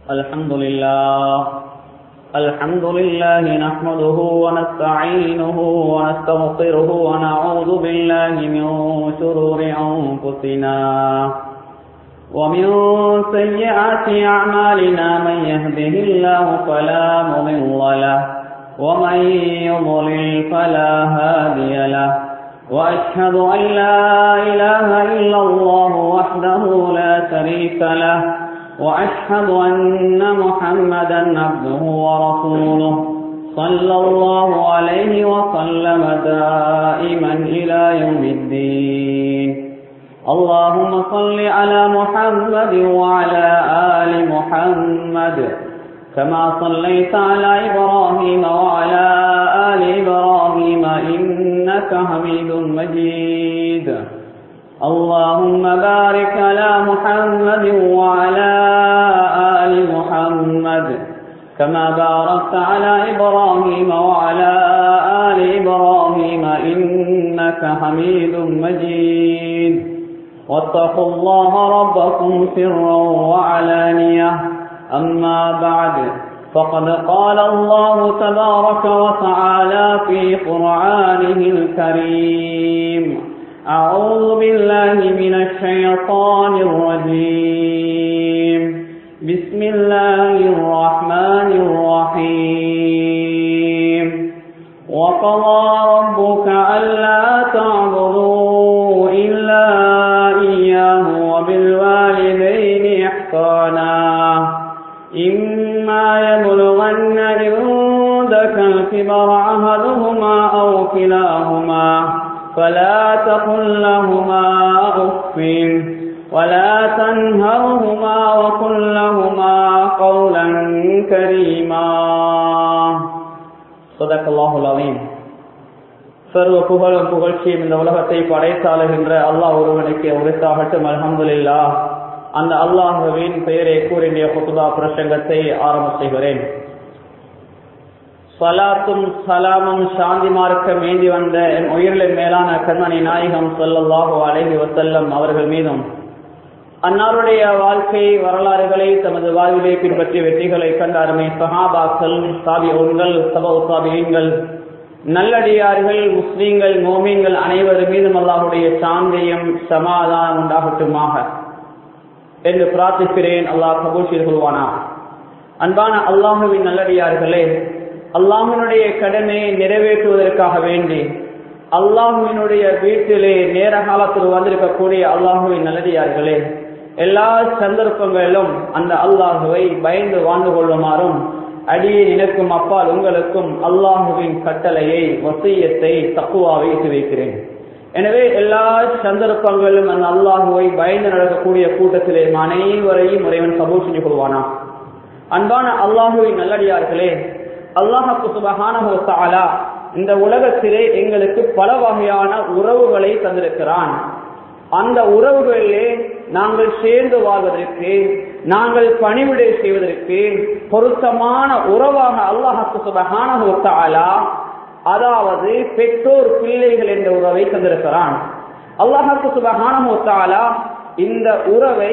الحمد لله الحمد لله نحمده ونستعينه ونستغفره ونعوذ بالله من شرور أنفسنا ومن سيئات أعمالنا من يهده الله فلا مضل له ومن يضلل فلا هادي له وأشهد أن لا إله إلا الله وحده لا شريك له وأشهد أن محمدا عبده ورسوله صلى الله عليه وسلم دائما إلى يوم الدين اللهم صل على محمد وعلى آل محمد كما صليت على إبراهيم وعلى آل إبراهيم إنك حميد مجيد اللهم بارك على محمد وعلى آل محمد كما باركت على إبراهيم وعلى آل إبراهيم إنك حميد مجيد واتقوا الله ربكم سرا وعلانية أما بعد فقد قال الله تبارك وتعالى في قرآنه الكريم أعوذ بالله من الشيطان الرجيم بسم الله الرحمن الرحيم وقضى ربك ألا تعبدوا إلا إياه وبالوالدين إحسانا إما يبلغن عندك الكبر أحدهما أو كلاهما فلا تقل لهما أف ولا تنهرهما وقل لهما قولا كريما صدق الله العظيم சர்வ புகழும் புகழ்ச்சியும் இந்த உலகத்தை படைத்தாளுகின்ற அல்லாஹ் ஒருவனுக்கு உரைத்தாகட்டும் அலமதுல்லா அந்த அல்லாஹுவின் பெயரை கூறிய புத்துதா பிரசங்கத்தை ஆரம்ப செய்கிறேன் சலாத்தும் சலாமும் சாந்தி மார்க்க மேந்தி வந்த என் உயிரில் மேலான கண்மணி நாயகம் சொல்லல்லாஹு அலைஹி வசல்லம் அவர்கள் மீதும் அன்னாருடைய வாழ்க்கை வரலாறுகளை தமது வாழ்விலை பின்பற்றி வெற்றிகளை கண்ட அருமை சஹாபாக்கள் சாபியோன்கள் சபா சாபியங்கள் நல்லடியார்கள் முஸ்லீம்கள் மோமீன்கள் அனைவர் மீதும் அல்லாஹுடைய சாந்தியம் சமாதானம் உண்டாகட்டுமாக என்று பிரார்த்திக்கிறேன் அல்லாஹ் கபூல் செய்து கொள்வானா அன்பான அல்லாஹுவின் நல்லடியார்களே அல்லாஹினுடைய கடமையை நிறைவேற்றுவதற்காக வேண்டி அல்லாஹுவினுடைய வீட்டிலே நேர காலத்தில் வந்திருக்கக்கூடிய அல்லாஹுவின் நல்லடியார்களே எல்லா சந்தர்ப்பங்களிலும் அந்த அல்லாஹுவை பயந்து வாழ்ந்து கொள்ளுமாறும் அடியை நினைக்கும் அப்பால் உங்களுக்கும் அல்லாஹுவின் கட்டளையை வசியத்தை தக்குவாவை இட்டு வைக்கிறேன் எனவே எல்லா சந்தர்ப்பங்களிலும் அந்த அல்லாஹுவை பயந்து நடக்கக்கூடிய கூட்டத்திலே அனைவரையும் இறைவன் கபூல் செஞ்சு கொள்வானா அன்பான அல்லாஹுவின் நல்லடியார்களே அல்லாஹு சுபகான இந்த உலகத்திலே எங்களுக்கு பல வகையான உறவுகளை தந்திருக்கிறான் அந்த உறவுகளிலே நாங்கள் சேர்ந்து வாழ்வதற்கு நாங்கள் பணிவிடை செய்வதற்கு பொருத்தமான உறவாக அல்லாஹு சுபகான அதாவது பெற்றோர் பிள்ளைகள் என்ற உறவை தந்திருக்கிறான் அல்லாஹு சுபகான இந்த உறவை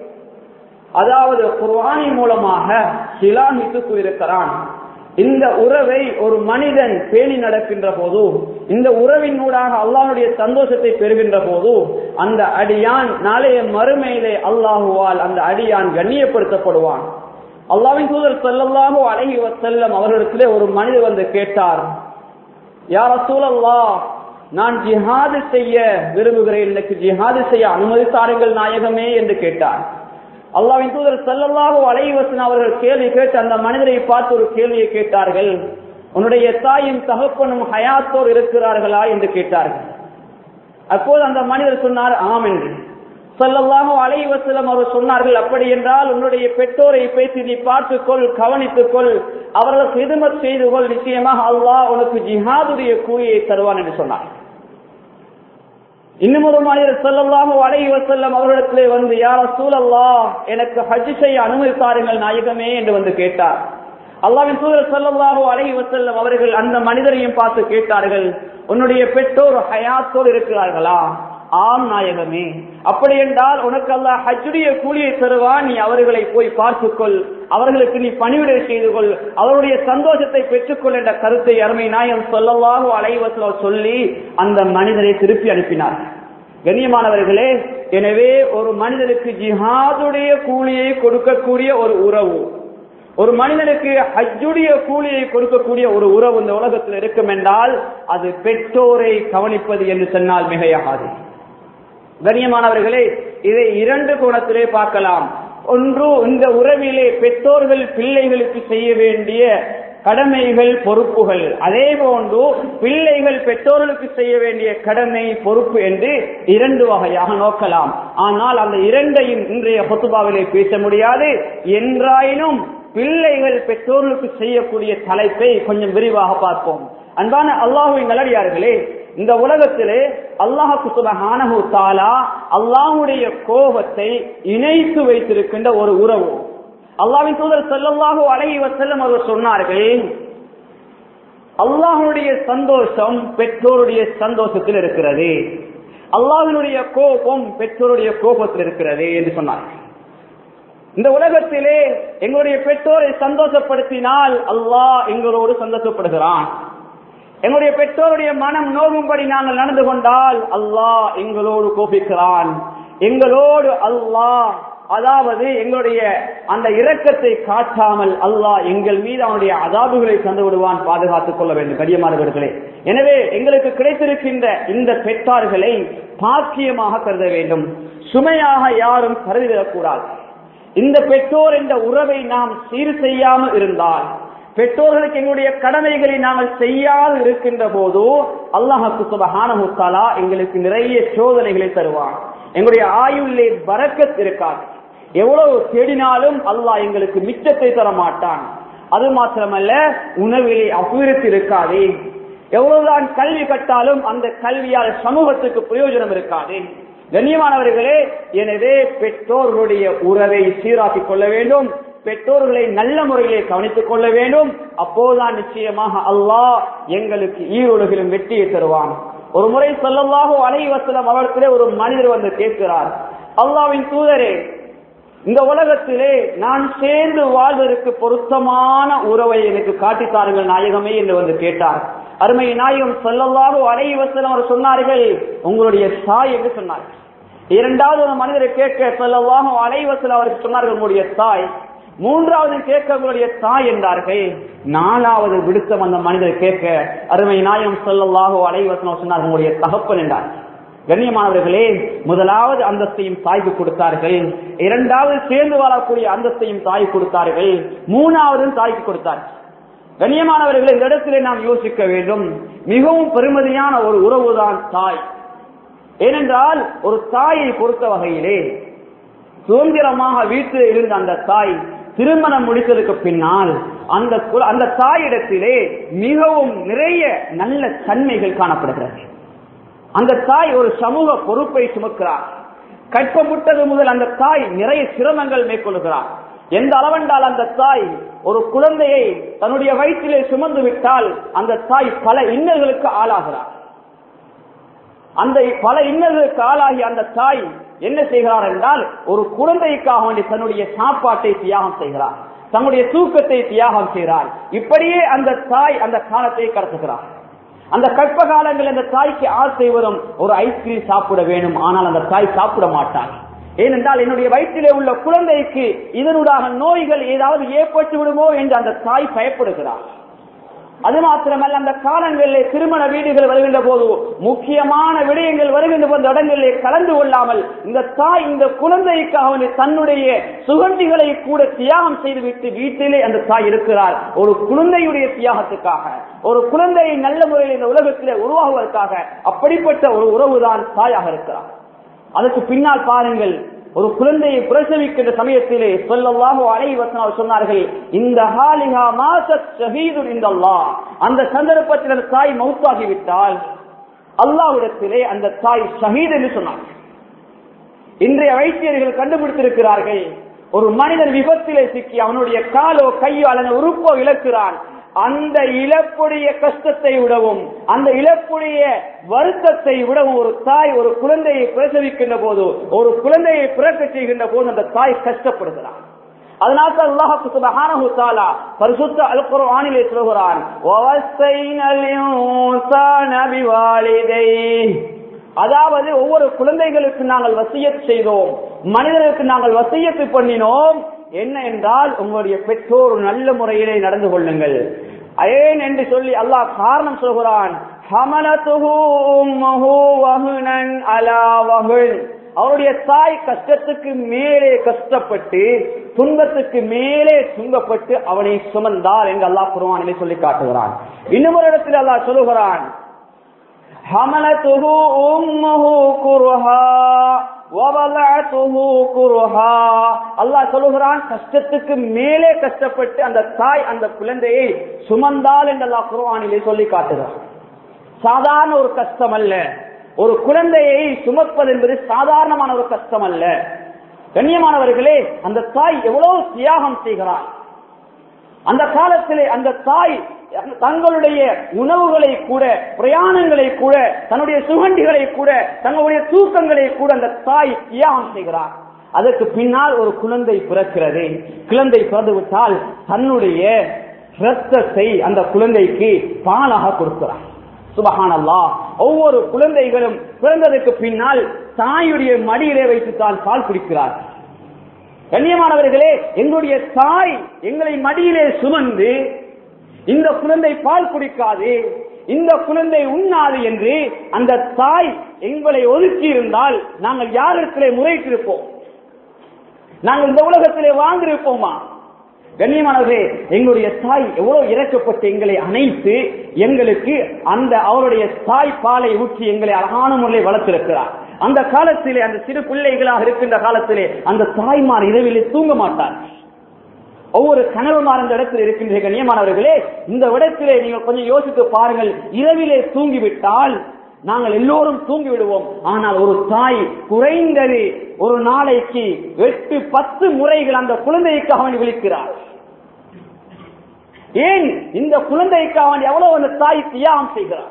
அதாவது குர்வானி மூலமாக சிலாகித்து கூறியிருக்கிறான் இந்த உறவை ஒரு மனிதன் பேணி நடக்கின்ற போது இந்த உறவின் ஊடாக அல்லாஹுடைய சந்தோஷத்தை பெறுகின்ற போது அந்த அடியான் நாளைய மறுமையிலே அல்லாஹுவால் அந்த அடியான் கண்ணியப்படுத்தப்படுவான் அல்லாவின் தூதர் செல்லல்லாமோ அழகி செல்லம் அவர்களிடத்திலே ஒரு மனிதர் வந்து கேட்டார் யார சூழல்லா நான் ஜிஹாது செய்ய விரும்புகிறேன் எனக்கு ஜிஹாது செய்ய அனுமதித்தாருங்கள் நாயகமே என்று கேட்டார் அல்லாவின் தூதர் செல்லல்லாக அலைவசன் அவர்கள் கேள்வி கேட்டு அந்த மனிதரை பார்த்து ஒரு கேள்வியை கேட்டார்கள் உன்னுடைய தாயும் தகப்பனும் ஹயாத்தோர் இருக்கிறார்களா என்று கேட்டார்கள் அப்போது அந்த மனிதர் சொன்னார் ஆம் என்று சொல்லல்லாக அலைவசலம் அவர் சொன்னார்கள் அப்படி என்றால் உன்னுடைய பெற்றோரை பேசி நீ பார்த்துக்கொள் கவனித்துக் கொள் அவர்களுக்கு எதுமத் செய்து கொள் நிச்சயமாக அல்லாஹ் உனக்கு ஜிஹாதுடைய கூலியை தருவான் என்று சொன்னார் இன்னும் ஒரு மனிதர் சொல்லல்லாம அலைஹி வசல்லம் அவர்களிடத்திலே வந்து யார சூழல்லா எனக்கு ஹஜ் செய்ய அனுமதித்தாருங்கள் நாயகமே என்று வந்து கேட்டார் அல்லாவின் தூதர் சொல்லல்லாஹோ அலைஹி வசல்லம் அவர்கள் அந்த மனிதரையும் பார்த்து கேட்டார்கள் உன்னுடைய பெற்றோர் ஹயாத்தோடு இருக்கிறார்களா ஆம் நாயகமே அப்படி என்றால் உனக்கு அல்லாஹ் ஹஜ்ஜுடைய கூலியை தருவான் நீ அவர்களை போய் பார்த்துக்கொள் அவர்களுக்கு நீ பணிவிடை செய்து கொள் அவருடைய சந்தோஷத்தை பெற்றுக்கொள் என்ற கருத்தை அருமை நாயகம் சொல்லவாக அலைவசல சொல்லி அந்த மனிதரை திருப்பி அனுப்பினார் கண்ணியமானவர்களே எனவே ஒரு மனிதனுக்கு ஜிஹாதுடைய கூலியை கொடுக்கக்கூடிய ஒரு உறவு ஒரு மனிதனுக்கு ஹஜ்ஜுடைய கூலியை கொடுக்கக்கூடிய ஒரு உறவு இந்த உலகத்தில் இருக்கும் என்றால் அது பெற்றோரை கவனிப்பது என்று சொன்னால் மிகையாகாது கண்ணியமானவர்களே இதை இரண்டு கோணத்திலே பார்க்கலாம் ஒன்று இந்த உறவிலே பெற்றோர்கள் பிள்ளைகளுக்கு செய்ய வேண்டிய கடமைகள் பொறுப்புகள் அதே போன்று பிள்ளைகள் பெற்றோர்களுக்கு செய்ய வேண்டிய கடமை பொறுப்பு என்று இரண்டு வகையாக நோக்கலாம் ஆனால் அந்த இரண்டையும் இன்றைய ஹொத்துபாவிலே பேச முடியாது என்றாயினும் பிள்ளைகள் பெற்றோர்களுக்கு செய்யக்கூடிய தலைப்பை கொஞ்சம் விரிவாக பார்ப்போம் அன்பான அல்லாஹுவின் நல்லடியார்களே இந்த உலகத்திலே அல்லாஹு சுபஹானஹு தாலா அல்லாஹுடைய கோபத்தை இணைத்து வைத்திருக்கின்ற ஒரு உறவு அல்லாவின் தூதர் செல்லல்லாஹு அழகி வசல்லம் அவர் சொன்னார்கள் அல்லாஹனுடைய சந்தோஷம் பெற்றோருடைய சந்தோஷத்தில் இருக்கிறது அல்லாஹினுடைய கோபம் பெற்றோருடைய கோபத்தில் இருக்கிறது என்று சொன்னார்கள் இந்த உலகத்திலே எங்களுடைய பெற்றோரை சந்தோஷப்படுத்தினால் அல்லாஹ் எங்களோடு சந்தோஷப்படுகிறான் எங்களுடைய பெற்றோருடைய மனம் நோகும்படி நாங்கள் நடந்து கொண்டால் அல்லாஹ் எங்களோடு கோபிக்கிறான் எங்களோடு அல்லாஹ் அதாவது எங்களுடைய அந்த இரக்கத்தை காட்டாமல் அல்லாஹ் எங்கள் மீது அவனுடைய அதாபுகளை தந்து விடுவான் பாதுகாத்துக் கொள்ள வேண்டும் கடியமானவர்களே எனவே எங்களுக்கு கிடைத்திருக்கின்ற இந்த பெற்றார்களை பாக்கியமாக கருத வேண்டும் சுமையாக யாரும் கருதிவிடக்கூடாது இந்த பெற்றோர் என்ற உறவை நாம் சீர் செய்யாமல் இருந்தால் பெற்றோர்களுக்கு எங்களுடைய கடமைகளை நாங்கள் செய்யாது இருக்கின்ற போது அல்லாஹு சுபஹானஹுத்தாலா எங்களுக்கு நிறைய சோதனைகளை தருவான் எங்களுடைய ஆயுள்ளே பறக்கத் இருக்காது எவ்வளவு தேடினாலும் அல்லாஹ் எங்களுக்கு மிச்சத்தை தர மாட்டான் அது மாத்திரமல்ல உணவிலே அபிவிருத்தி இருக்காது எவ்வளவுதான் கல்வி கட்டாலும் அந்த கல்வியால் சமூகத்துக்கு பிரயோஜனம் இருக்காது கண்ணியமானவர்களே எனவே பெற்றோர்களுடைய உறவை சீராக்கிக் கொள்ள வேண்டும் பெற்றோர்களை நல்ல முறையிலே கவனித்துக் கொள்ள வேண்டும் அப்போதுதான் நிச்சயமாக அல்லாஹ் எங்களுக்கு ஈரோடுகளும் வெற்றியை தருவான் ஒரு முறை சொல்லல்லாஹோ அலைவசலம் அவர்களிடத்திலே ஒரு மனிதர் வந்து கேட்கிறார் அல்லாவின் தூதரே இந்த உலகத்திலே நான் சேர்ந்து வாழ்வதற்கு பொருத்தமான உறவை எனக்கு காட்டித்தாருங்கள் நாயகமே என்று வந்து கேட்டார் அருமை நாயகம் சொல்லல்லாஹோ அலைவசலம் அவர் சொன்னார்கள் உங்களுடைய சாய் என்று சொன்னார்கள் இரண்டாவது ஒரு மனிதரை கேட்க சொல்லல்லாஹோ அலைவசலம் அவருக்கு சொன்னார்கள் உங்களுடைய தாய் மூன்றாவது கேட்க உங்களுடைய தாய் என்றார்கள் நாலாவது விடுத்தம் அந்த மனிதர் கேட்க அருமை நாயம் சொல்லல்லாஹோ அலைவசனம் சொன்னார் உங்களுடைய தகப்பன் என்றார் கண்ணியமானவர்களே முதலாவது அந்தஸ்தையும் தாய்க்கு கொடுத்தார்கள் இரண்டாவது சேர்ந்து வாழக்கூடிய அந்தஸ்தையும் தாய் கொடுத்தார்கள் மூணாவது தாய்க்கு கொடுத்தார்கள் கண்ணியமானவர்கள் இந்த இடத்திலே நாம் யோசிக்க வேண்டும் மிகவும் பெருமதியான ஒரு உறவுதான் தாய் ஏனென்றால் ஒரு தாயை பொறுத்த வகையிலே சுதந்திரமாக வீட்டில் இருந்த அந்த தாய் திருமணம் முடித்ததுக்கு பின்னால் அந்த அந்த தாயிடத்திலே மிகவும் நிறைய நல்ல தன்மைகள் காணப்படுகிறது அந்த தாய் ஒரு சமூக பொறுப்பை சுமக்கிறார் கற்பமுட்டது முதல் அந்த தாய் நிறைய சிரமங்கள் மேற்கொள்கிறார் எந்த அளவென்றால் அந்த தாய் ஒரு குழந்தையை தன்னுடைய வயிற்றிலே சுமந்து விட்டால் அந்த தாய் பல இன்னல்களுக்கு ஆளாகிறார் அந்த பல இன்னல்களுக்கு ஆளாகி அந்த தாய் என்ன செய்கிறார் என்றால் ஒரு குழந்தைக்காக வேண்டி தன்னுடைய சாப்பாட்டை தியாகம் செய்கிறார் தன்னுடைய தூக்கத்தை தியாகம் செய்கிறார் இப்படியே அந்த தாய் அந்த காலத்தை கடத்துகிறார் அந்த கற்ப காலங்கள் அந்த தாய்க்கு ஆசை வரும் ஒரு ஐஸ்கிரீம் சாப்பிட வேணும் ஆனால் அந்த தாய் சாப்பிட மாட்டாள் ஏனென்றால் என்னுடைய வயிற்றிலே உள்ள குழந்தைக்கு இதனுடாக நோய்கள் ஏதாவது ஏற்பட்டு விடுமோ என்று அந்த தாய் பயப்படுகிறார் அது மாத்திரமல்ல அந்த காலங்களிலே திருமண வீடுகள் வருகின்ற போது முக்கியமான விடயங்கள் வருகின்ற போது இடங்களிலே கலந்து கொள்ளாமல் இந்த தாய் இந்த குழந்தைக்காக தன்னுடைய சுகண்டிகளை கூட தியாகம் செய்துவிட்டு வீட்டிலே அந்த தாய் இருக்கிறார் ஒரு குழந்தையுடைய தியாகத்துக்காக ஒரு குழந்தையை நல்ல முறையில் இந்த உலகத்திலே உருவாகுவதற்காக அப்படிப்பட்ட ஒரு உறவுதான் தாயாக இருக்கிறார் அதற்கு பின்னால் பாருங்கள் ஒரு குழந்தையை பிரசவிக்கின்ற சமயத்திலே சொல்லல்லாஹோ அலைவசனம் சொன்னார்கள் இந்த ஹாலிகா மாசத் ஷஹீது இந்த அந்த சந்தர்ப்பத்தில் அந்த தாய் மௌத்தாகிவிட்டால் அல்லாஹ்விடத்திலே அந்த தாய் ஷஹீத் என்று சொன்னார்கள் இன்றைய வைத்தியர்கள் கண்டுபிடித்திருக்கிறார்கள் ஒரு மனிதன் விபத்திலே சிக்கி அவனுடைய காலோ கையோ அல்லது உறுப்போ இழக்கிறான் அந்த இழப்புடைய கஷ்டத்தை விடவும் அந்த இழப்புடைய வருத்தத்தை விடவும் ஒரு தாய் ஒரு குழந்தையை பிரசவிக்கின்ற போது ஒரு குழந்தையை பிறக்க செய்கின்ற போது அந்த தாய் கஷ்டப்படுகிறார் அதனால தான் அல்லாஹ் சுப்ஹானஹு தஆலா பரிசுத்த அல் குர்ஆனிலே சொல்கிறான் வவஸைனல் இன்சான பிவாலிதைஹி அதாவது ஒவ்வொரு குழந்தைகளுக்கு நாங்கள் வசியத் செய்தோம் மனிதர்களுக்கு நாங்கள் வசியத்து பண்ணினோம் என்ன என்றால் உங்களுடைய பெற்றோர் ஒரு நல்ல முறையிலே நடந்து கொள்ளுங்கள் ஏன் என்று சொல்லி அல்லாஹ் காரணம் சொல்கிறான் ஹமலத்துஹு உம்முஹு வஹ்னன் அலா வஹ்ன் அவருடைய தாய் கஷ்டத்துக்கு மேலே கஷ்டப்பட்டு துன்பத்துக்கு மேலே துன்பப்பட்டு அவனை சுமந்தார் என்று அல்லாஹ் குருவானிலே சொல்லி காட்டுகிறான் இன்னும் ஒரு இடத்தில் அல்லாஹ் சொல்லுகிறான் حملته أمه كرها ووضعته كرها அல்லாஹ் சொல்லுகிறான் கஷ்டத்துக்கு மேலே கஷ்டப்பட்டு அந்த தாய் அந்த குழந்தையை சுமந்தால் என்று அல்லாஹ் குர்ஆனிலே சொல்லி காட்டுகிறான் சாதாரண ஒரு கஷ்டம் அல்ல ஒரு குழந்தையை சுமப்பது என்பது சாதாரணமான ஒரு கஷ்டம் அல்ல கண்ணியமானவர்களே அந்த தாய் எவ்வளவு தியாகம் செய்கிறார் அந்த காலத்திலே அந்த தாய் தங்களுடைய உணவுகளை கூட பிரயாணங்களை கூட தன்னுடைய சுகண்டிகளை கூட தங்களுடைய தூக்கங்களை கூட அந்த தாய் தியாகம் செய்கிறார் அதற்கு பின்னால் ஒரு குழந்தை பிறக்கிறது குழந்தை பிறந்து விட்டால் தன்னுடைய ரத்தத்தை அந்த குழந்தைக்கு பாலாக கொடுக்கிறார் சுபஹானல்லா ஒவ்வொரு குழந்தைகளும் பிறந்ததற்கு பின்னால் தாயுடைய மடியிலே வைத்து தான் பால் குடிக்கிறார் கண்ணியமானவர்களே எங்களுடைய தாய் எங்களை மடியிலே சுமந்து இந்த குழந்தை பால் குடிக்காது இந்த குழந்தை உண்ணாது என்று அந்த தாய் எங்களை ஒதுக்கி இருந்தால் நாங்கள் யாரிடத்திலே முறைத்திருப்போம் நாங்கள் இந்த உலகத்திலே வாழ்ந்திருப்போமா கண்ணியமானவர்களே எங்களுடைய தாய் எவ்வளவு இறக்கப்பட்டு எங்களை அணைத்து எங்களுக்கு அந்த அவருடைய தாய் பாலை ஊற்றி எங்களை அழகான முறையில் வளர்த்திருக்கிறார் அந்த காலத்திலே அந்த சிறு பிள்ளைகளாக இருக்கின்ற காலத்திலே அந்த தாய்மார் இரவிலே தூங்க மாட்டார் ஒவ்வொரு கனவுமார் அந்த இடத்தில் இருக்கின்ற கண்ணியமானவர்களே இந்த இடத்திலே நீங்கள் கொஞ்சம் யோசித்து பாருங்கள் இரவிலே தூங்கிவிட்டால் நாங்கள் எல்லோரும் தூங்கி விடுவோம் ஆனால் ஒரு தாய் குறைந்தது ஒரு நாளைக்கு எட்டு பத்து முறைகள் அந்த குழந்தைக்கு அவன் விழிக்கிறார் ஏன் இந்த குழந்தைக்கு அவன் எவ்வளவு அந்த தாய் தியாகம் செய்கிறார்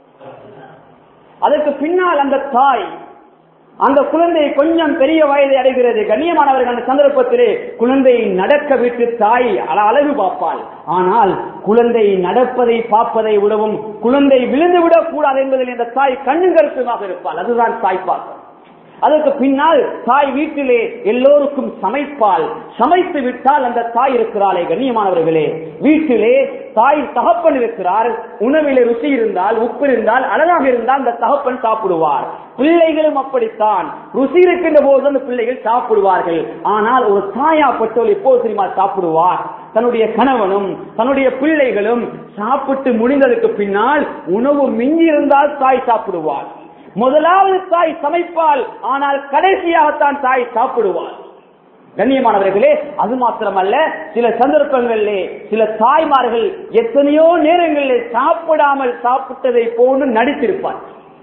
அதற்கு பின்னால் அந்த தாய் அந்த குழந்தை கொஞ்சம் பெரிய வயதை அடைகிறது கண்ணியமானவர்கள் அந்த சந்தர்ப்பத்திலே குழந்தையை நடக்க விட்டு தாய் அல- அழகு பார்ப்பாள் ஆனால் குழந்தை நடப்பதை பார்ப்பதை விடவும் குழந்தை விழுந்து விடக் கூடாது என்பதில் இந்த தாய் கண்ணு கருத்துமாக இருப்பாள் அதுதான் தாய் பார்க்கும் அதற்கு பின்னால் தாய் வீட்டிலே எல்லோருக்கும் சமைப்பால் சமைத்து விட்டால் அந்த தாய் இருக்கிறாளே கண்ணியமானவர்களே வீட்டிலே தாய் தகப்பன் இருக்கிறார் உணவிலே ருசி இருந்தால் உப்பு இருந்தால் அழகாக இருந்தால் அந்த தகப்பன் சாப்பிடுவார் பிள்ளைகளும் அப்படித்தான் ருசி இருக்கின்ற போது அந்த பிள்ளைகள் சாப்பிடுவார்கள் ஆனால் ஒரு தாயாப்பட்டவள் எப்போது தெரியுமா சாப்பிடுவார் தன்னுடைய கணவனும் தன்னுடைய பிள்ளைகளும் சாப்பிட்டு முடிந்ததற்கு பின்னால் உணவு மிஞ்சி இருந்தால் தாய் சாப்பிடுவார் முதலாவது தாய் சமைப்பால் ஆனால் கடைசியாகத்தான் தாய் சாப்பிடுவார் கண்ணியமானவர்களே அது மாத்திரமல்ல சில சந்தர்ப்பங்களிலே சில தாய்மார்கள் எத்தனையோ நேரங்களிலே சாப்பிடாமல் சாப்பிட்டதை போன்று நடித்திருப்பார்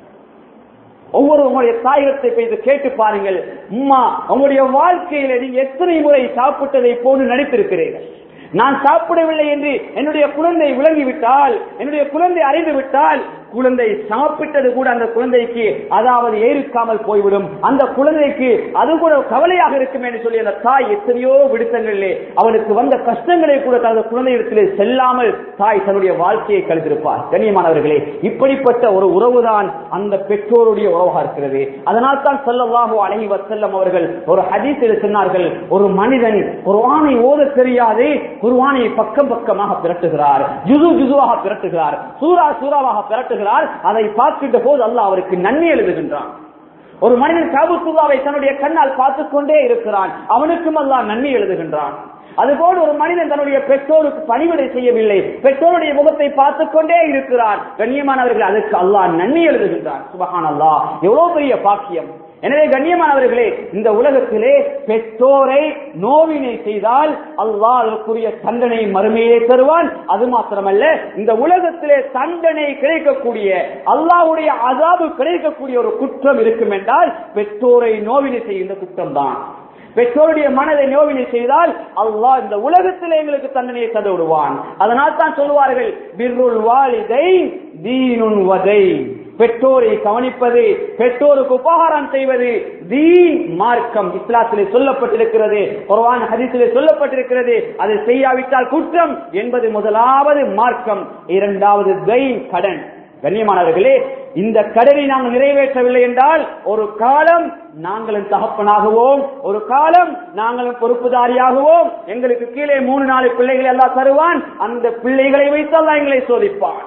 ஒவ்வொரு உங்களுடைய தாயகத்தை போய் கேட்டு பாருங்கள் அம்மா உங்களுடைய வாழ்க்கையில நீங்க எத்தனை முறை சாப்பிட்டதை போன்று நடித்திருக்கிறீர்கள் நான் சாப்பிடவில்லை என்று என்னுடைய குழந்தை விளங்கிவிட்டால் என்னுடைய குழந்தை அறிந்து விட்டால் குழந்தை சாப்பிட்டது கூட அந்த குழந்தைக்கு அதாவது ஏறிக்காமல் போய்விடும் அந்த குழந்தைக்கு அது கூட கவலையாக இருக்கும் என்று சொல்லி அந்த தாய் எத்தனையோ விடுத்தங்களிலே அவனுக்கு வந்த கஷ்டங்களை கூட தனது குழந்தையிடத்திலே செல்லாமல் தாய் தன்னுடைய வாழ்க்கையை கழித்திருப்பார் கண்ணியமானவர்களே இப்படிப்பட்ட ஒரு உறவுதான் அந்த பெற்றோருடைய உறவாக இருக்கிறது அதனால் தான் சொல்லவாக அழகி வசல்லம் அவர்கள் ஒரு ஹதீஸில் சொன்னார்கள் ஒரு மனிதன் குர்ஆனை ஓத தெரியாது குர்ஆனை பக்கம் பக்கமாக பிரட்டுகிறார் ஜுது ஜுதுவாக பிரட்டுகிறார் சூரா சூறாவாக பிரட்டுகிறார் அதை பார்க்கின்ற போது அல்லாஹ் அவருக்கு நன்மை எழுதுகின்றான் ஒரு மனிதன் காபுத்துல்லாவை தன்னுடைய கண்ணால் பார்த்துக் கொண்டே இருக்கிறான் அவனுக்கும் அல்லாஹ் நன்மை எழுதுகின்றான் அதுபோல் ஒரு மனிதன் தன்னுடைய பெற்றோருக்கு பணிவிடை செய்யவில்லை பெற்றோருடைய முகத்தை பார்த்துக் கொண்டே இருக்கிறான் கண்ணியமானவர்கள் அதற்கு அல்லாஹ் நன்மை எழுதுகின்றான் சுபஹான் அல்லாஹ் எவ்வளவு பெரிய பாக்கியம் எனவே கண்ணியமானவர்களே இந்த உலகத்திலே பெற்றோரை நோவினை செய்தால் அல்லாஹ் அதற்குரிய தண்டனை மறுமையே தருவான் அது மாத்திரமல்ல இந்த உலகத்திலே தண்டனை கிடைக்கக்கூடிய அல்லாஹ்வுடைய அதாபு கிடைக்கக்கூடிய ஒரு குற்றம் இருக்கும் என்றால் பெற்றோரை நோவினை செய்கின்ற குற்றம் தான் பெற்றோருடைய மனதை நோவினை செய்தால் அல்லாஹ் இந்த உலகத்தில் எங்களுக்கு தண்டனையை தந்து விடுவான் அதனால் தான் சொல்லுவார்கள் பிர்ருல் வாலிதை தீனுன் வதை பெற்றோரை கவனிப்பது பெற்றோருக்கு உபகாரம் செய்வது தீன் மார்க்கம் இஸ்லாத்திலே சொல்லப்பட்டிருக்கிறது குர்ஆன் ஹதீஸிலே சொல்லப்பட்டிருக்கிறது அதை செய்யாவிட்டால் குற்றம் என்பது முதலாவது மார்க்கம் இரண்டாவது தைன் கடன் கண்ணியமானவர்களே இந்த கடனை நாங்கள் நிறைவேற்றவில்லை என்றால் ஒரு காலம் நாங்களும் தகப்பனாகுவோம் ஒரு காலம் நாங்களும் பொறுப்புதாரியாகுவோம் எங்களுக்கு கீழே மூணு நாலு பிள்ளைகள் எல்லாம் தருவான் அந்த பிள்ளைகளை வைத்தால் எங்களை சோதிப்பான்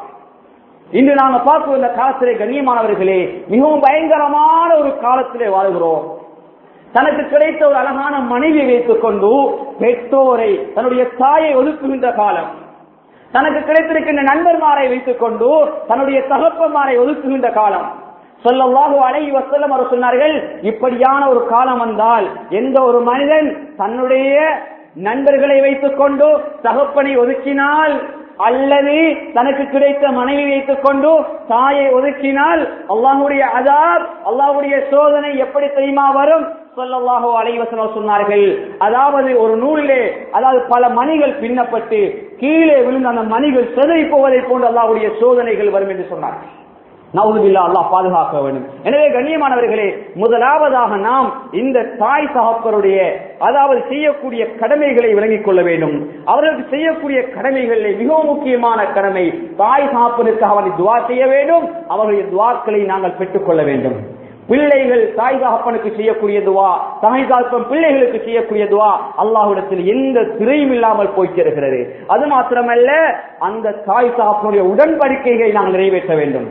இன்று நாங்க பார்க்கும் இந்த காலத்திலே கண்ணியமானவர்களே மிகவும் பயங்கரமான ஒரு காலத்திலே வாழ்கிறோம் தனக்கு கிடைத்த ஒரு அழகான மனைவியை வைத்துக் கொண்டு பெற்றோரை தன்னுடைய தாயை ஒதுக்குகின்ற காலம் தனக்கு கிடைத்திருக்கின்ற நண்பர்மாரை வைத்துக் கொண்டு தன்னுடைய தகப்பமாரை ஒதுக்குகின்ற காலம் சொல்லவாக அழகி வசல்லம் அவர் சொன்னார்கள் இப்படியான ஒரு காலம் வந்தால் எந்த ஒரு மனிதன் தன்னுடைய நண்பர்களை வைத்துக் கொண்டு தகப்பனை ஒதுக்கினால் அல்லது தனக்கு கிடைத்த மனைவி வைத்துக் கொண்டு தாயை ஒதுக்கினால் அல்லாஹுடைய அதாப் அல்லாஹுடைய சோதனை எப்படி தெரியுமா வரும் சொல்லல்லாஹோ அலைவசனம் சொன்னார்கள் அதாவது ஒரு நூலிலே அதாவது பல மணிகள் பின்னப்பட்டு கீழே விழுந்த அந்த மணிகள் செதறி போவதை போன்று அல்லாஹுடைய சோதனைகள் வரும் என்று சொன்னார்கள் நவுதுபில்லா அல்லாஹ் பாதுகாக்க வேண்டும் எனவே கண்ணியமானவர்களே முதலாவதாக நாம் இந்த தாய் சகப்பருடைய அதாவது செய்யக்கூடிய கடமைகளை விளங்கிக் கொள்ள வேண்டும் அவர்களுக்கு செய்யக்கூடிய கடமைகளில் மிகவும் முக்கியமான கடமை தாய் சகப்பனுக்கு அவனை துவா செய்ய வேண்டும் அவர்களுடைய துவாக்களை நாங்கள் பெற்றுக்கொள்ள வேண்டும் பிள்ளைகள் தாய் தகப்பனுக்கு செய்யக்கூடிய துவா தாய் தகப்பன் பிள்ளைகளுக்கு செய்யக்கூடிய துவா அல்லாஹ்விடத்தில் எந்த திரையும் இல்லாமல் போய்த்திருக்கிறது அது மாத்திரமல்ல அந்த தாய் தகப்பனுடைய உடன்படிக்கைகளை நாங்கள் நிறைவேற்ற வேண்டும்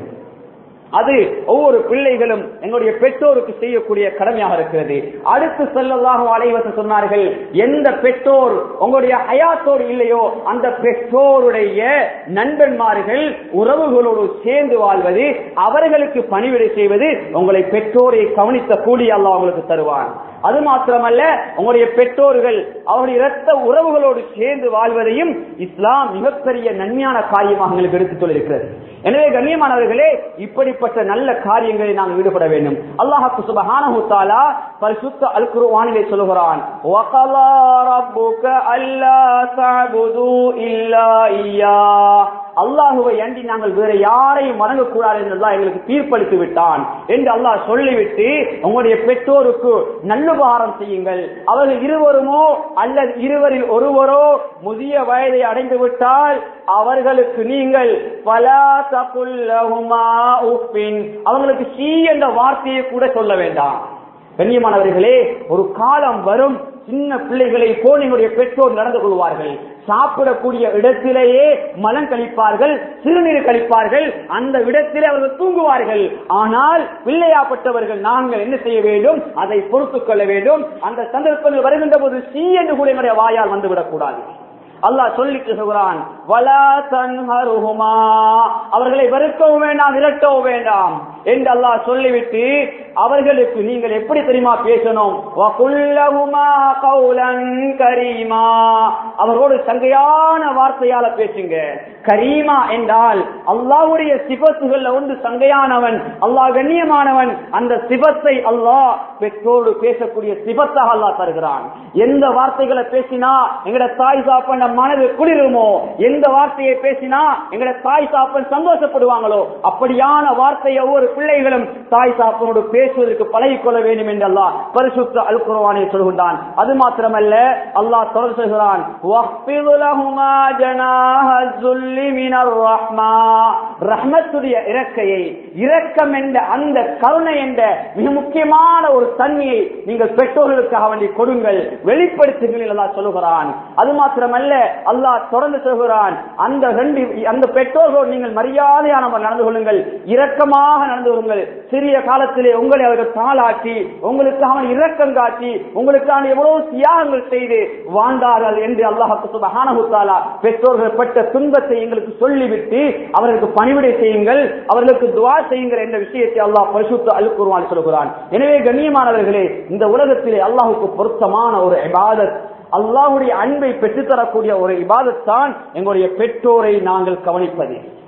அது ஒவ்வொரு பிள்ளைகளும் எங்களுடைய பெற்றோருக்கு செய்யக்கூடிய கடமையாக இருக்கிறது அடுத்து செல்லதாக அலைவச சொன்னார்கள் எந்த பெற்றோர் உங்களுடைய ஹயாத்தோடு இல்லையோ அந்த பெற்றோருடைய நண்பன்மார்கள் உறவுகளோடு சேர்ந்து வாழ்வது அவர்களுக்கு பணிவிடை செய்வது உங்களை பெற்றோரை கவனித்த கூலி அல்லாஹ் உங்களுக்கு தருவான் அது மாத்திரமல்ல உங்களுடைய பெற்றோர்கள் அவருடைய இரத்த உறவுகளோடு சேர்ந்து வாழ்வதையும் இஸ்லாம் மிகப்பெரிய நன்மையான காரியமாக எங்களுக்கு எடுத்துச் சொல்லியிருக்கிறது எனவே கண்ணியமானவர்களே இப்படிப்பட்ட நல்ல காரியங்களில் நாங்கள் ஈடுபட வேண்டும் அல்லாஹு சுபஹானஹு தஆலா பரிசுத்த அல் குர்ஆனிலே சொல்கிறான் வகலா ரப்புக அல்லா தஅபுது இல்லா இய்யா அல்லாஹுவை அண்டி நாங்கள் வேற யாரையும் வணங்கக்கூடாது என்று அல்லாஹ் எங்களுக்கு தீர்ப்பளித்து விட்டான் என்று அல்லாஹ் சொல்லிவிட்டு உங்களுடைய பெற்றோருக்கு நல்லுபகாரம் செய்யுங்கள் அவர்கள் இருவருமோ அல்லது இருவரில் ஒருவரோ முதிய வயதை அடைந்து விட்டால் அவர்களுக்கு நீங்கள் பலா தகுல்லஹுமா உப்பின் அவங்களுக்கு சீ என்ற வார்த்தையை கூட சொல்ல வேண்டாம் கண்ணியமானவர்களே ஒரு காலம் வரும் சின்ன பிள்ளைகளை போல் எங்களுடைய பெற்றோர் நடந்து கொள்வார்கள் சாப்பிடக்கூடிய இடத்திலேயே மலம் கழிப்பார்கள் சிறுநீர் கழிப்பார்கள் அந்த இடத்திலே அவர்கள் தூங்குவார்கள் ஆனால் பிள்ளையாப்பட்டவர்கள் நாங்கள் என்ன செய்ய வேண்டும் அதை பொறுத்துக் கொள்ள வேண்டும் அந்த சந்தர்ப்பங்கள் வருகின்ற போது சீ என்று கூட எங்களுடைய வாயால் வந்துவிடக் கூடாது அல்லாஹ் சொல்லிட்டு சொல்கிறான் வலா தன்ஹருஹுமா அவர்களை வெறுக்கவும் வேண்டாம் விரட்டவும் வேண்டாம் என்று அல்லாஹ் சொல்லிவிட்டு அவர்களுக்கு நீங்கள் எப்படி தெரியுமா பேசணும் வகுல்லஹுமா கௌலன் கரீமா அவரோடு சங்கையான வார்த்தையால பேசுங்க கரீமா என்றால் அல்லாஹ்வுடைய சிபத்துகள்ல ஒன்று சங்கையானவன் அல்லாஹ் கண்ணியமானவன் அந்த சிபத்தை அல்லாஹ் பெற்றோடு பேசக்கூடிய சிபத்தாக அல்லாஹ் தருகிறான் எந்த வார்த்தைகளை பேசினா எங்கட தாய் சாப்பன் மனது குளிருமோ எந்த வார்த்தையை பேசினா எங்கட தாய் சாப்பன் சந்தோஷப்படுவாங்களோ அப்படியான வார்த்தையை ஒவ்வொரு பிள்ளைகளும் தாய் சாப்பனோடு பேசுவதற்கு பழகிக்கொள்ள வேண்டும் என்று அல்லாஹ் பரிசுத்த அல் குர்ஆனை சொல்கின்றான் அது மாத்திரமல்ல அல்லாஹ் தொடர் சொல்கிறான் "வஃபிது லஹுமா ஜனாஹ ذُلِّ مِنَ الرَّحْمَةِ" ரஹ்மத்துடைய இறக்கையை இரக்கம் என்ற அந்த கருணை என்ற மிக முக்கியமான ஒரு தன்மையை நீங்கள் பெற்றோர்களுக்காக வேண்டி கொடுங்கள் வெளிப்படுத்துங்கள் என்று அல்லாஹ் சொல்லுகிறான் அது மாத்திரமல்ல அல்லாஹ் தொடர்ந்து சொல்கிறான் அந்த ரெண்டு அந்த பெற்றோர்களோடு நீங்கள் மரியாதையான முறையில் நடந்து கொள்ளுங்கள் இரக்கமாக நடந்து கொள்ளுங்கள் சிறிய காலத்திலே உங்களை அவர்கள் தாளாட்டி உங்களுக்காக இரக்கம் காட்டி உங்களுக்கான எவ்வளவு தியாகங்கள் செய்து வாழ்ந்தார்கள் என்று அல்லாஹு சுபஹானஹு தஆலா பெற்றோர்கள் பட்ட துன்பத்தை எங்களுக்கு சொல்லிவிட்டு அவர்களுக்கு பணிவிடை செய்யுங்கள் அவர்களுக்கு துவா செய்யுங்கள் என்ற விஷயத்தை அல்லாஹ் பரிசுத்த அல் குர்ஆன் சொல்கிறான் எனவே கண்ணியமானவர்களே இந்த உலகத்திலே அல்லாஹுக்கு பொருத்தமான ஒரு இபாதத் அல்லாஹுடைய அன்பை பெற்றுத்தரக்கூடிய ஒரு இபாதத் தான் எங்களுடைய பெற்றோரை நாங்கள் கவனிப்பது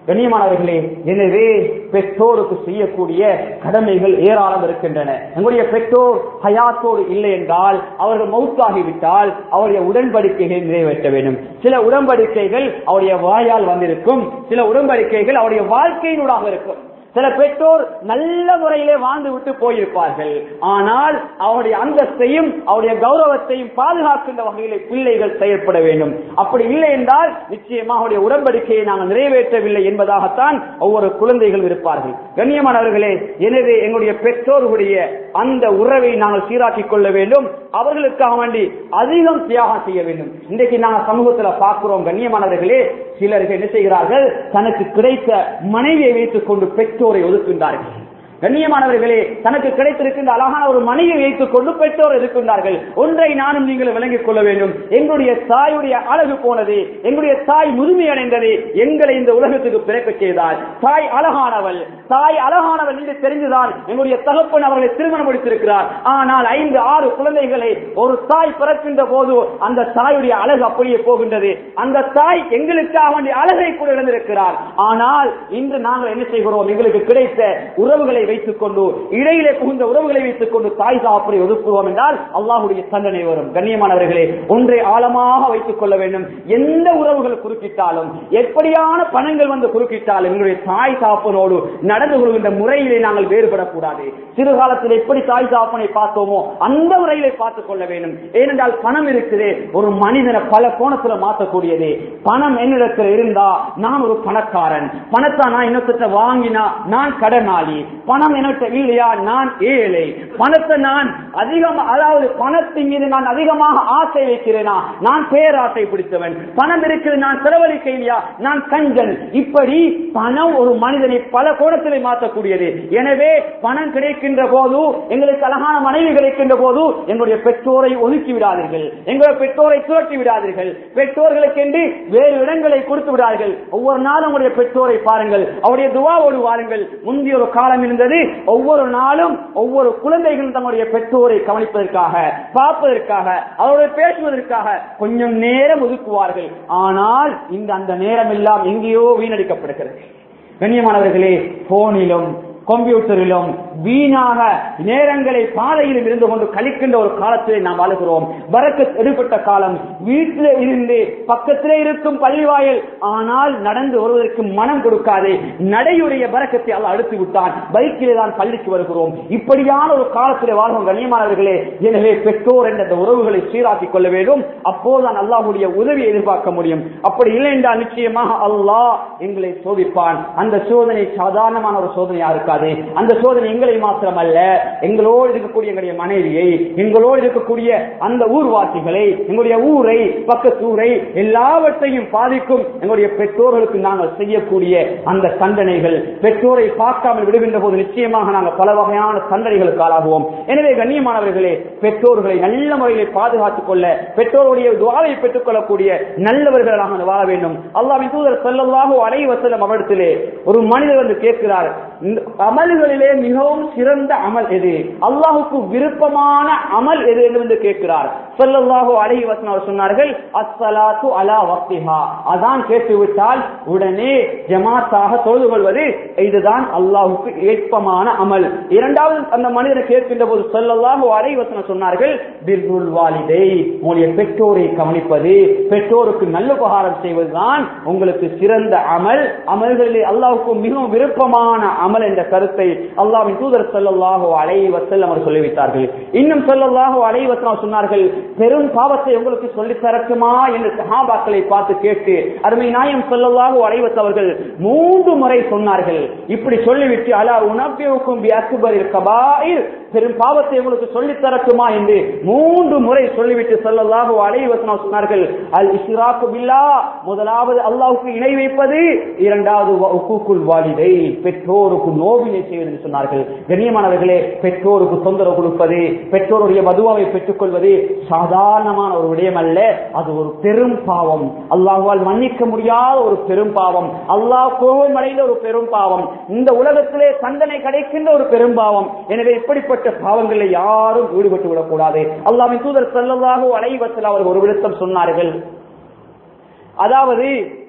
கண்ணியமானவர்களே எனவே பெற்றோருக்கு செய்யக்கூடிய கடமைகள் ஏராளம் இருக்கின்றன எங்களுடைய பெற்றோர் ஹயாத்தோடு இல்லை என்றால் அவர்கள் மௌத்தாகிவிட்டால் அவருடைய உடன்படிக்கைகளை நிறைவேற்ற வேண்டும் சில உடன்படிக்கைகள் அவருடைய வாயால் வந்திருக்கும் சில உடன்படிக்கைகள் அவருடைய வாழ்க்கையினூடாக இருக்கும் சில பெற்றோர் நல்ல முறையிலே வாழ்ந்து விட்டு போயிருப்பார்கள் ஆனால் அவருடைய அந்தஸ்தையும் அவருடைய கௌரவத்தையும் பாதுகாக்கின்ற வகையிலே பிள்ளைகள் செயல்பட வேண்டும் அப்படி இல்லை என்றால் நிச்சயமாக அவருடைய உடன்படிக்கையை நாங்கள் நிறைவேற்றவில்லை என்பதாகத்தான் ஒவ்வொரு குழந்தைகள் இருப்பார்கள் கண்ணியமானவர்களே எனவே எங்களுடைய பெற்றோர்களுடைய அந்த உறவை நாங்கள் சீராக்கிக் கொள்ள வேண்டும் அவர்களுக்காக வேண்டி அதிகம் தியாகம் செய்ய வேண்டும் இன்றைக்கு நாங்கள் சமூகத்தில் பார்க்கிறோம் கண்ணியமானவர்களே சிலர்கள் என்ன செய்கிறார்கள் தனக்கு கிடைத்த மனைவியை வைத்துக் கொண்டு பெற்றோரை ஒதுக்குகின்றார்கள் கண்ணியமானவர்களே தனக்கு கிடைத்திருக்கின்ற அழகான ஒரு மனைவியை வைத்துக் கொண்டு பெற்றோர் இருக்கின்றார்கள் ஒன்றை நானும் நீங்கள் விளங்கிக் கொள்ள வேண்டும் எங்களுடைய தாயுடைய அழகு போனது எங்களுடைய தாய் முதுமை அடைந்தது எங்களை இந்த உலகத்துக்கு பிறக்க செய்தார் தாய் அழகானவள் தாய் அழகானவள் என்று தெரிந்துதான் எங்களுடைய தகப்பன் அவர்களை திருமணம் முடித்திருக்கிறார் ஆனால் ஐந்து ஆறு குழந்தைகளை ஒரு தாய் பிறக்கின்ற போது அந்த தாயுடைய அழகு அப்படியே போகின்றது அந்த தாய் எங்களுக்காக வேண்டிய அழகை கூட இழந்திருக்கிறார் ஆனால் இன்று நாங்கள் என்ன செய்கிறோம் எங்களுக்கு கிடைத்த உறவுகளை வைத்துக் கொண்டு இடையிலே புகுந்த உறவுகளை வைத்துக் கொண்டு தாய் சாப்பரை ஒதுக்குவோம் என்றால் அல்லாஹுடைய தண்டனை வரும் கண்ணியமானவர்களே ஒன்றை ஆழமாக வைத்துக் கொள்ள வேண்டும் எந்த உறவுகள் குறுக்கிட்டாலும் எப்படியான பணங்கள் வந்து குறுக்கிட்டாலும் எங்களுடைய தாய் சாப்பனோடு நடந்து கொள்கின்ற முறையிலே நாங்கள் வேறுபடக்கூடாது சிறுகாலத்தில் எப்படி தாய் சாப்பனை பார்த்தோமோ அந்த முறையிலே பார்த்துக் கொள்ள வேண்டும் ஏனென்றால் பணம் இருக்குது ஒரு மனிதனை பல கோணத்துல மாற்றக்கூடியது பணம் என்னிடத்தில் இருந்தா நான் ஒரு பணக்காரன் பணத்தை நான் இன்னொருத்த வாங்கினா நான் கடனாளி பணம் எனக்கு இல்லையா நான் ஏழை பணத்தை நான் அதிகம் அதாவது பணத்தின் மீது நான் அதிகமாக ஆசை வைக்கிறேனா நான் பேராசை பிடித்தவன் பணம் இருக்கிறது நான் செலவழிக்க இல்லையா நான் கஞ்சன் இப்படி பணம் ஒரு மனிதனை பல கோணத்திலே மாற்றக்கூடியது எனவே பணம் கிடைக்கின்ற போது எங்களுக்கு அழகான மனைவி கிடைக்கின்ற போது எங்களுடைய பெற்றோரை ஒதுக்கி விடாதீர்கள் எங்களுடைய பெற்றோரை துரட்டி விடாதீர்கள் பெற்றோர்களுக்கு என்று வேறு இடங்களை கொடுத்து விடாதீர்கள் ஒவ்வொரு நாளும் உங்களுடைய பெற்றோரை பாருங்கள் அவருடைய துவாவோடு வாருங்கள் முந்தைய ஒரு காலம் இருந்தது ஒவ்வொரு நாளும் ஒவ்வொரு குழந்தைகளும் தங்களுடைய பெற்றோரை கவனிப்பதற்காக பார்ப்பதற்காக அவரோட பேசுவதற்காக கொஞ்சம் நேரம் ஒதுக்குவார்கள் ஆனால் இந்த அந்த நேரம் எல்லாம் எங்கேயோ வீணடிக்கப்படுகிறது கண்ணியமானவர்களே போனிலும் கம்ப்யூட்டரிலும் வீணாக நேரங்களை பாதையிலும் இருந்து கொண்டு கழிக்கின்ற ஒரு காலத்திலே நாம் வாழுகிறோம் வரக்கு எடுப்பட்ட காலம் வீட்டில் இருந்து பக்கத்திலே இருக்கும் பள்ளிவாயல் ஆனால் நடந்து வருவதற்கு மனம் கொடுக்காது நடையுடைய பறக்கத்தை அல்ல அடுத்து விட்டான் பைக்கிலே தான் பள்ளிக்கு வருகிறோம் இப்படியான ஒரு காலத்திலே வாழ்வோம் கண்ணியமானவர்களே எனவே பெற்றோர் என்ற அந்த உறவுகளை சீராக்கிக் கொள்ள வேண்டும் அப்போதுதான் அல்லாஹுடைய உதவியை எதிர்பார்க்க முடியும் அப்படி இல்லை என்றால் நிச்சயமாக அல்லாஹ் எங்களை சோதிப்பான் அந்த சோதனை சாதாரணமான ஒரு சோதனையா இருக்காது அந்த சோதனை எங்களை மாத்திரமல்ல எங்களோடு இருக்கக்கூடிய எங்களுடைய மனைவியை எங்களோடு இருக்கக்கூடிய அந்த ஊர்வாசிகளை எங்களுடைய ஊரை பக்கத்தூரை எல்லாவற்றையும் பாதிக்கும் எங்களுடைய பெற்றோர்களுக்கு நாங்கள் செய்யக்கூடிய அந்த தண்டனைகள் பெற்றோரை பார்க்காமல் விடுகின்ற போது நிச்சயமாக நாங்கள் பல வகையான தண்டனைகளுக்கு ஆளாகுவோம் எனவே கண்ணியமானவர்களே பெற்றோர்களை நல்ல முறையில் பாதுகாத்துக் கொள்ள பெற்றோருடைய துவாவை பெற்றுக் கொள்ளக்கூடிய நல்லவர்களாக வாழ வேண்டும் அல்லாவின் தூதர் செல்லவாக அலைவசலம் அவரிடத்திலே ஒரு மனிதர் வந்து கேட்கிறார் இந்த அமல்களிலே மிகவும் சிறந்த அமல் எது அல்லாஹுக்கு விருப்பமான அமல் எது என்று வந்து கேட்கிறார் சொல்லல்லாஹு அலைஹி வஸல்லம் அவர் சொன்னார்கள் அஸ்ஸலாத்து அலா வக்திஹா அதான் கேட்டுவிட்டால் உடனே ஜமாத்தாக தொழுது கொள்வது இதுதான் அல்லாஹுக்கு ஏற்பமான அமல் இரண்டாவது அந்த மனிதனை கேட்கின்ற போது சொல்லல்லாஹு அலைஹி வஸல்லம் சொன்னார்கள் பிர்ருல் வாலிதை உங்களுடைய பெற்றோரை கவனிப்பது பெற்றோருக்கு நல்ல உபகாரம் செய்வதுதான் உங்களுக்கு சிறந்த அமல் அமல்களிலே அல்லாஹுக்கு மிகவும் விருப்பமான அமல் என்ற கருத்தை அல்லாவின் தூதர் சொல்லல்லாஹோ அலைஹி வஸல்லம் அவர் சொல்லிவிட்டார்கள் இன்னும் சொல்லல்லாஹோ அலைஹி வஸல்லம் சொன்னார்கள் பெரும் பாவத்தை உங்களுக்கு சொல்லித் தரட்டுமா என்று சஹாபாக்களை பார்த்து கேட்டு அருமை நாயம் சொல்லல்லாஹோ அலைஹி வஸல்லம் அவர்கள் மூன்று முறை சொன்னார்கள் இப்படி சொல்லிவிட்டு அலா உனப்பியுக்கும் பி அக்பரில் கபாயிர் பெரும் பாவத்தை உங்களுக்கு சொல்லித் தரட்டுமா என்று மூன்று முறை சொல்லிவிட்டு சொல்லல்லாஹோ அலைஹி வஸல்லம் சொன்னார்கள் அல் இஸ்ராக்கு பில்லா முதலாவது அல்லாஹ்வுக்கு இணை வைப்பது இரண்டாவது உக்குக்குல் வாலிதை பெற்றோருக்கு நோவினை செய்வது என்று சொன்னார்கள் கண்ணியமானவர்களே பெற்றோருக்கு தொந்தரவு கொடுப்பது பெற்றோருடைய மதுவாவை பெற்றுக் கொள்வது சாதாரணமான ஒரு விடயம் அல்ல அது ஒரு பெரும் பாவம் அல்லாஹுவால் மன்னிக்க முடியாத ஒரு பெரும் பாவம் அல்லாஹ் கோபம் அடைந்த ஒரு பெரும் பாவம் இந்த உலகத்திலே தண்டனை கிடைக்கின்ற ஒரு பெரும் பாவம் எனவே இப்படிப்பட்ட பாவங்களில் யாரும் ஈடுபட்டு விடக்கூடாது அல்லாவின் தூதர் செல்லதாக அலைவத்தில் அவர்கள் ஒரு விடத்தம் சொன்னார்கள் அதாவது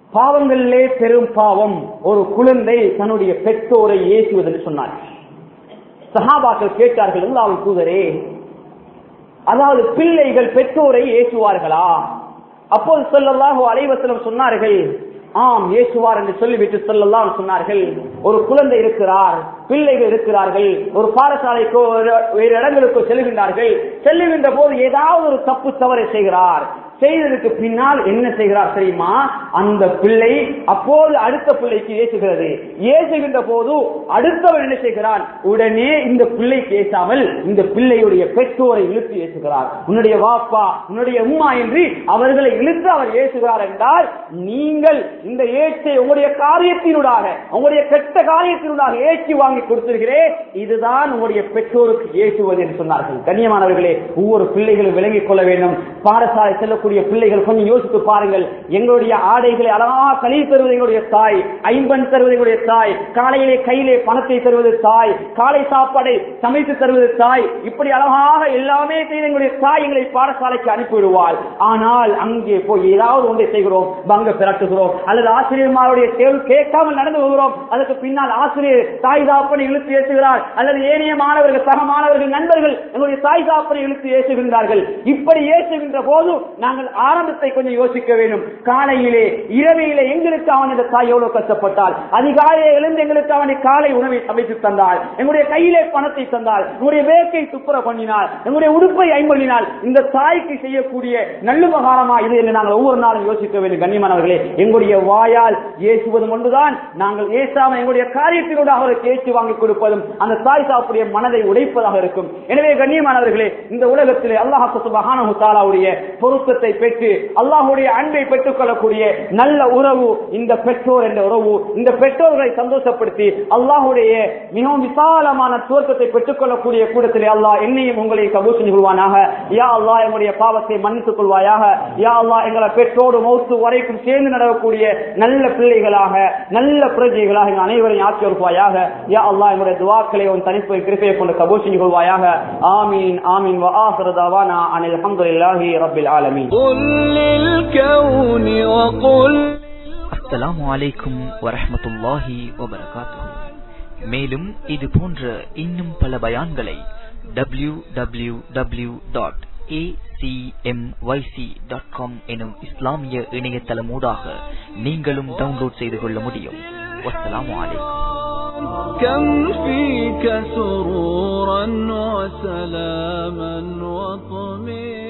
பாவங்களிலே பெரும் பாவம் ஒரு குழந்தை தன்னுடைய பெற்றோரை ஏசுவது என்று சொன்னார் சஹாபாக்கள் கேட்டார்கள் அல்லாஹ் தூதரே அதாவது பிள்ளைகள் பெற்றோரை ஏசுவார்களா அப்போது சொல்லல்லாஹு அலைவசலம் சொன்னார்கள் ஆம் ஏசுவார் என்று சொல்லிவிட்டு சொல்லலாம் சொன்னார்கள் ஒரு குழந்தை இருக்கிறார் பிள்ளைகள் இருக்கிறார்கள் ஒரு பாடசாலைக்கோ ஒரு- வேறு இடங்களுக்கோ செல்கின்றார்கள் செல்லுகின்ற போது ஏதாவது ஒரு தப்பு தவறை செய்கிறார் செய்ததுக்கு பின்னால் என்ன செய்கிறார் தெரியுமா அந்த பிள்ளை அப்போது அடுத்த பிள்ளைக்கு ஏசுகிறது ஏசுகின்ற போது அடுத்தவன் என்ன செய்கிறான் உடனே இந்த பிள்ளைக்கு ஏசாமல் இந்த பிள்ளையுடைய பெற்றோரை இழுத்து ஏசுகிறார் உன்னுடைய வாப்பா உன்னுடைய உம்மா என்று அவர்களை இழுத்து அவர் ஏசுகிறார் என்றால் நீங்கள் இந்த ஏச்சை உங்களுடைய காரியத்தினூடாக உங்களுடைய கெட்ட காரியத்தினூடாக ஏற்றி வாங்கி கொடுத்திருக்கிறேன் இதுதான் உங்களுடைய பெற்றோருக்கு ஏசுவது என்று சொன்னார்கள் கண்ணியமானவர்களே ஒவ்வொரு பிள்ளைகளும் விளங்கிக் கொள்ள வேண்டும் பாடசாலை செல்லக்கூடிய பிள்ளைகள் கொஞ்சம் யோசித்து பாருங்கள் எங்களுடைய ஆடைகளை அழகாக கழுவி தருவது எங்களுடைய தாய் ஐம்பன் தருவது எங்களுடைய தாய் காலையிலே கையிலே பணத்தை தருவது தாய் காலை சாப்பாடை சமைத்து தருவது தாய் இப்படி அழகாக எல்லாமே செய்து எங்களுடைய தாய் எங்களை பாடசாலைக்கு அனுப்பிவிடுவாள் ஆனால் அங்கே போய் ஏதாவது ஒன்றை செய்கிறோம் பங்க பிறட்டுகிறோம் அல்லது ஆசிரியர்மாருடைய தேர்வு கேட்காமல் நடந்து வருகிறோம் அதற்கு பின்னால் ஆசிரியர் தாய் தாப்பனை இழுத்து ஏற்றுகிறார் அல்லது ஏனைய மாணவர்கள் சக மாணவர்கள் நண்பர்கள் எங்களுடைய தாய் தாப்பனை இழுத்து ஏற்றுகின்றார்கள் இப்படி ஏற்றுகின்ற போது நாங்கள் ஆரம்பத்தை கொஞ்சம் யோசிக்க வேண்டும் காலையிலே இரவையிலே எங்களுக்கு அவன் இந்த தாய் எவ்வளவு கஷ்டப்பட்டால் அதிகாலையிலே எழுந்து எங்களுக்கு அவனை காலை உணவை சமைத்து தந்தாள் எங்களுடைய கையிலே பணத்தை தந்தாள் எங்களுடைய வேக்கை துப்புர பண்ணினாள் எங்களுடைய உடுப்பை ஐம்பொழினால் இந்த தாய்க்கு செய்யக்கூடிய நல்லுபகாரமா இது என்று நாங்கள் ஒவ்வொரு நாளும் யோசிக்க வேண்டும் கண்ணியமானவர்களே எங்களுடைய வாயால் ஏசுவதும் ஒன்றுதான் நாங்கள் ஏசாம எங்களுடைய காரியத்தினோடு அவருக்கு ஏற்றி வாங்கி கொடுப்பதும் அந்த தாய் சாப்புடைய மனதை உடைப்பதாக இருக்கும் எனவே கண்ணியமானவர்களே இந்த உலகத்திலே அல்லாஹு சுபஹானஹு தஆலாவுடைய பொருத்தத்தை பெற்று அல்லாஹ்வுடைய அன்பை பெற்றுக் கொள்ளக்கூடிய நல்ல உறவு இந்த பெற்றோர் என்ற உறவு இந்த பெற்றோர்களை சந்தோஷப்படுத்தி அல்லாஹ்வுடைய மிகவும் விசாலமான சுவர்க்கத்தை பெற்றுக் கொள்ளக்கூடிய கூடத்திலே அல்லாஹ் என்னையும் உங்களை கபூல் செஞ்சு கொள்வானாக யா அல்லாஹ் எங்களுடைய பாவத்தை மன்னித்துக் கொள்வாயாக யா அல்லாஹ் எங்களை பெற்றோடு மௌத்து வரைக்கும் சேர்ந்து நடக்கக்கூடிய நல்ல பிள்ளைகளாக நல்ல பிரஜைகளாக எங்கள் அனைவரையும் ஆக்கி வருவாயாக யா அல்லாஹ் எங்களுடைய துவாக்களை உன் தனிப்பை கிருப்பையை கொண்டு கபூல் செஞ்சு கொள்வாயாக ஆமீன் ஆமீன் وآخر دعوانا عن الحمد لله رب العالمين قل للكون وقل அஸ்ஸலாமு அலைக்கும் வரஹ்மத்துல்லாஹி வபரகாத்துஹு மேலும் இது போன்ற இன்னும் பல பயான்களை W W W dot dot com எனும் இஸ்லாமிய இணையதளமூடாக நீங்களும் டவுன்லோட் செய்து கொள்ள முடியும் வஸ்ஸலாமு அலைக்கும் كم فيك سرورا وسلاما وطمئنا